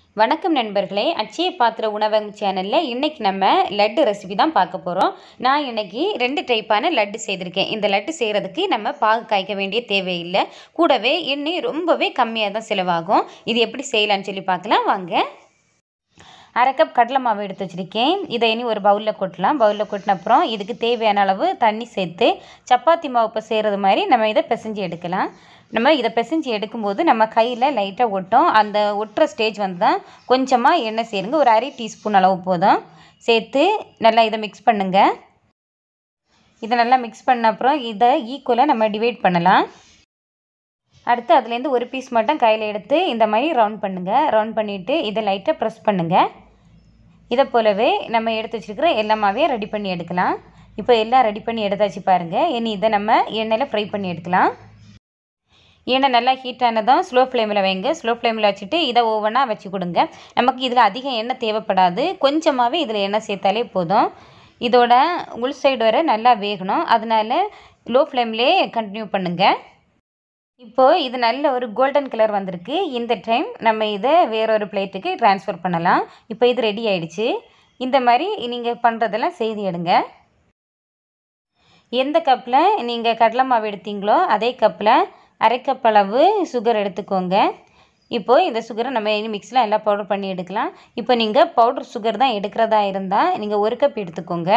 வணக்கம் நண்பர்களே அச்சய பாத்திர உணவகம் சேனலில் இன்றைக்கி நம்ம லட்டு ரெசிபி தான் பார்க்க போகிறோம் நான் இன்னைக்கு ரெண்டு டைப்பான லட்டு செய்திருக்கேன் இந்த லட்டு செய்கிறதுக்கு நம்ம பாகு காய்க்க வேண்டிய தேவையில்லை கூடவே எண்ணெய் ரொம்பவே கம்மியாக தான் செலவாகும் இது எப்படி செய்யலாம்னு சொல்லி பார்க்கலாம் வாங்க அரை கப் கடலை மாவு எடுத்து வச்சுருக்கேன் இதை இனி ஒரு பவுலில் கொட்டலாம் பவுலில் கொட்டின அப்புறம் இதுக்கு தேவையான அளவு தண்ணி சேர்த்து சப்பாத்தி மாவு இப்போ செய்கிறது மாதிரி நம்ம இதை பிசைஞ்சு எடுக்கலாம் நம்ம இதை பிசைஞ்சு எடுக்கும்போது நம்ம கையில் லைட்டாக ஒட்டும் அந்த ஒட்டுற ஸ்டேஜ் வந்து தான் கொஞ்சமாக எண்ணெய் சேருங்க ஒரு அரை டீஸ்பூன் அளவு போதும் சேர்த்து நல்லா இதை மிக்ஸ் பண்ணுங்கள் இதை நல்லா மிக்ஸ் பண்ண அப்புறம் இதை ஈக்குவலாக நம்ம டிவைட் பண்ணலாம் அடுத்து அதுலேருந்து ஒரு பீஸ் மட்டும் கையில் எடுத்து இந்த மாதிரி ரவுண்ட் பண்ணுங்கள் ரவுண்ட் பண்ணிவிட்டு இதை லைட்டாக ப்ரெஸ் பண்ணுங்கள் இதை போலவே நம்ம எடுத்து வச்சுருக்கிற எல்லாமாவே ரெடி பண்ணி எடுக்கலாம் இப்போ எல்லாம் ரெடி பண்ணி எடுத்தாச்சு பாருங்கள் இனி இதை நம்ம எண்ணெயில் ஃப்ரை பண்ணி எடுக்கலாம் எண்ணெய் நல்லா ஹீட் ஆனதும் ஸ்லோ ஃப்ளேமில் வைங்க ஸ்லோ ஃப்ளேமில் வச்சுட்டு இதை ஒவ்வொன்றா வச்சு கொடுங்க நமக்கு இதில் அதிகம் எண்ணெய் தேவைப்படாது கொஞ்சமாகவே இதில் எண்ணெய் சேர்த்தாலே போதும் இதோட உள் சைடு வரை நல்லா வேகணும் அதனால லோ ஃப்ளேம்லேயே கண்டினியூ பண்ணுங்கள் இப்போது இது நல்ல ஒரு கோல்டன் கலர் வந்திருக்கு இந்த டைம் நம்ம இதை வேறொரு பிளேட்டுக்கு ட்ரான்ஸ்ஃபர் பண்ணலாம் இப்போ இது ரெடி ஆயிடுச்சு இந்த மாதிரி நீங்கள் பண்ணுறதெல்லாம் செய்து எடுங்க எந்த கப்பில் நீங்கள் கடலை மாவு எடுத்தீங்களோ அதே கப்பில் அரை கப் அளவு சுகர் எடுத்துக்கோங்க இப்போது இந்த சுகரை நம்ம இனி மிக்ஸில் எல்லாம் பவுடர் பண்ணி எடுக்கலாம் இப்போ நீங்கள் பவுடர் சுகர் தான் எடுக்கிறதா இருந்தால் நீங்கள் ஒரு கப் எடுத்துக்கோங்க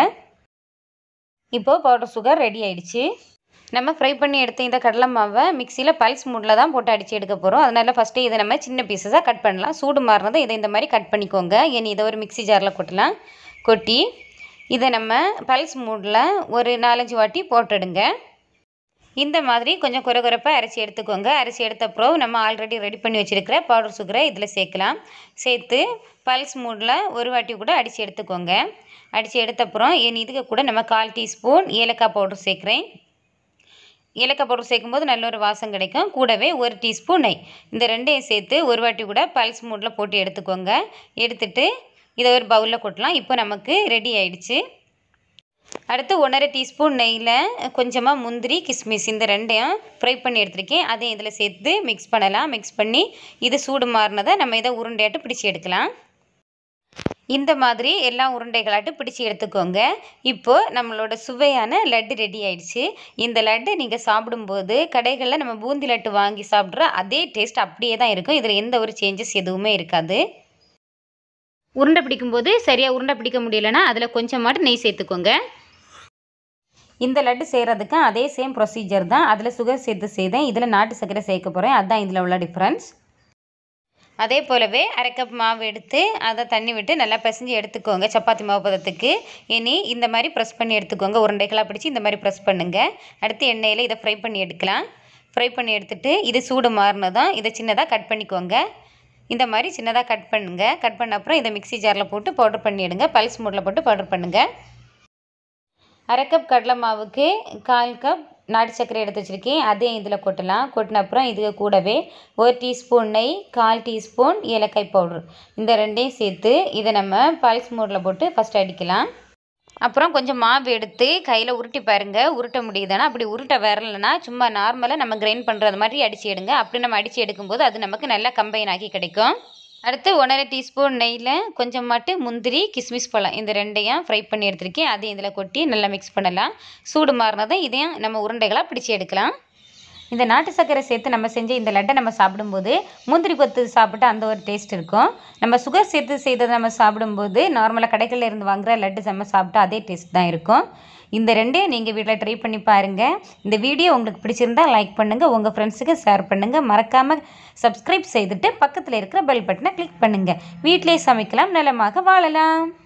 இப்போது பவுடர் சுகர் ரெடி ஆயிடுச்சு நம்ம ஃப்ரை பண்ணி எடுத்த இந்த கடலை மாவை மிக்சியில் பல்ஸ் மூடில் தான் போட்டு அடித்து எடுக்க போகிறோம் அதனால் ஃபஸ்ட்டு இதை நம்ம சின்ன பீசஸாக கட் பண்ணலாம் சூடு மாறினதை இதை இந்த மாதிரி கட் பண்ணிக்கோங்க இனி இதை ஒரு மிக்ஸி ஜாரில் கொட்டலாம் கொட்டி இதை நம்ம பல்ஸ் மூடில் ஒரு நாலஞ்சு வாட்டி போட்டுடுங்க இந்த மாதிரி கொஞ்சம் குறை குறைப்பாக அரைச்சி எடுத்துக்கோங்க அரைச்சி எடுத்த அப்புறம் நம்ம ஆல்ரெடி ரெடி பண்ணி வச்சுருக்கிற பவுடர் சுகரை இதில் சேர்க்கலாம் சேர்த்து பல்ஸ் மூடில் ஒரு வாட்டி கூட அடித்து எடுத்துக்கோங்க அடித்து எடுத்த அப்புறம் இனி இதுக்கு கூட நம்ம கால் டீஸ்பூன் ஏலக்காய் பவுடர் சேர்க்குறேன் ஏலக்காய் பவுடர் சேர்க்கும்போது நல்ல ஒரு வாசம் கிடைக்கும் கூடவே ஒரு டீஸ்பூன் நெய் இந்த ரெண்டையும் சேர்த்து ஒரு வாட்டி கூட பல்ஸ் மூடில் போட்டு எடுத்துக்கோங்க எடுத்துட்டு இதை ஒரு பவுலில் கொட்டலாம் இப்போ நமக்கு ரெடி ஆயிடுச்சு அடுத்து ஒன்றரை டீஸ்பூன் நெய்யில் கொஞ்சமாக முந்திரி கிஸ்மிஸ் இந்த ரெண்டையும் ஃப்ரை பண்ணி எடுத்திருக்கேன் அதையும் இதில் சேர்த்து மிக்ஸ் பண்ணலாம் மிக்ஸ் பண்ணி இது சூடு மாறினதை நம்ம இதை உருண்டையாட்டு பிடிச்சி எடுக்கலாம் இந்த மாதிரி எல்லா உருண்டைகளாட்டு பிடிச்சி எடுத்துக்கோங்க இப்போது நம்மளோட சுவையான லட்டு ரெடி ஆயிடுச்சு இந்த லட்டு நீங்கள் சாப்பிடும்போது கடைகளில் நம்ம பூந்தி லட்டு வாங்கி சாப்பிட்ற அதே டேஸ்ட் அப்படியே தான் இருக்கும் இதில் எந்த ஒரு சேஞ்சஸ் எதுவுமே இருக்காது உருண்டை பிடிக்கும்போது சரியாக உருண்டை பிடிக்க முடியலன்னா அதில் கொஞ்சமாட்டு நெய் சேர்த்துக்கோங்க இந்த லட்டு செய்கிறதுக்கு அதே சேம் ப்ரொசீஜர் தான் அதில் சுகர் சேர்த்து செய்தேன் இதில் நாட்டு சர்க்கரை சேர்க்க போகிறேன் அதுதான் இதில் உள்ள டிஃப்ரென்ஸ் அதே போலவே அரை கப் மாவு எடுத்து அதை தண்ணி விட்டு நல்லா பிசைஞ்சு எடுத்துக்கோங்க சப்பாத்தி மாவு பதத்துக்கு இனி இந்த மாதிரி ப்ரெஸ் பண்ணி எடுத்துக்கோங்க உருண்டைகளாக பிடிச்சி இந்த மாதிரி ப்ரெஸ் பண்ணுங்கள் அடுத்து எண்ணெயில் இதை ஃப்ரை பண்ணி எடுக்கலாம் ஃப்ரை பண்ணி எடுத்துட்டு இது சூடு மாறினதும் இதை சின்னதாக கட் பண்ணிக்கோங்க இந்த மாதிரி சின்னதாக கட் பண்ணுங்கள் கட் பண்ண அப்புறம் இதை மிக்ஸி ஜாரில் போட்டு பவுடர் பண்ணிவிடுங்க பல்ஸ் மூடில் போட்டு பவுடர் பண்ணுங்கள் அரை கப் கடலை மாவுக்கு கால் கப் நாட்டு சர்க்கரை எடுத்து வச்சுருக்கேன் அதையும் இதில் கொட்டலாம் கொட்டின அப்புறம் இது கூடவே ஒரு டீஸ்பூன் நெய் கால் டீஸ்பூன் ஏலக்காய் பவுடர் இந்த ரெண்டையும் சேர்த்து இதை நம்ம பல்ஸ் மூடில் போட்டு ஃபஸ்ட் அடிக்கலாம் அப்புறம் கொஞ்சம் மாவு எடுத்து கையில் உருட்டி பாருங்கள் உருட்ட முடியுதானா அப்படி உருட்ட வரலைன்னா சும்மா நார்மலாக நம்ம கிரைண்ட் பண்ணுறது மாதிரி அடித்து எடுங்க அப்படி நம்ம அடித்து எடுக்கும்போது அது நமக்கு நல்லா கம்பைன் ஆகி கிடைக்கும் அடுத்து ஒன்றரை டீஸ்பூன் நெய்யில் கொஞ்சமாட்டு முந்திரி கிஸ்மிஸ் பழம் இந்த ரெண்டையும் ஃப்ரை பண்ணி எடுத்திருக்கேன் அதையும் இதில் கொட்டி நல்லா மிக்ஸ் பண்ணலாம் சூடு மாறினதும் இதையும் நம்ம உருண்டைகளாக பிடிச்சி எடுக்கலாம் இந்த நாட்டு சர்க்கரை சேர்த்து நம்ம செஞ்ச இந்த லட்டை நம்ம சாப்பிடும்போது முந்திரி கொத்து சாப்பிட்டு அந்த ஒரு டேஸ்ட் இருக்கும் நம்ம சுகர் சேர்த்து செய்ததை நம்ம சாப்பிடும்போது நார்மலாக கடைகளில் இருந்து வாங்குகிற லட்டு நம்ம சாப்பிட்டா அதே டேஸ்ட் தான் இருக்கும் இந்த ரெண்டையும் நீங்கள் வீட்டில் ட்ரை பண்ணி பாருங்கள் இந்த வீடியோ உங்களுக்கு பிடிச்சிருந்தா லைக் பண்ணுங்கள் உங்கள் ஃப்ரெண்ட்ஸுக்கு ஷேர் பண்ணுங்கள் மறக்காமல் சப்ஸ்கிரைப் செய்துட்டு பக்கத்தில் இருக்கிற பெல் பட்டனை கிளிக் பண்ணுங்கள் வீட்டிலே சமைக்கலாம் நலமாக வாழலாம்